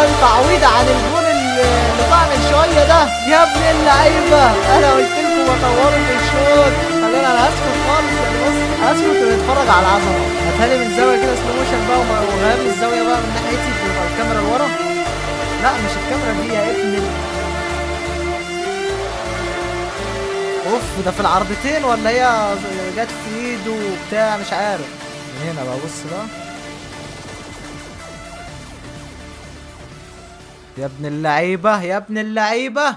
تعويض عن الجون اللي اللي ضاع من شويه ده يا ابن اللعيبه انا قلت لكم بطوروا في الشوط خلينا انا هسكت خالص يعني بص هسكت ونتفرج على العظمه هاتها من زاويه كده سلو موشن بقى وما- وغير لي الزاويه بقى من ناحيتي تبقى الكاميرا لورا لا مش الكاميرا دي يا ابن ال- اوف ده في العرضتين ولا هي جت في ايده وبتاع مش عارف من هنا بقى بص بقى يا ابن اللعيبه يا ابن اللعيبه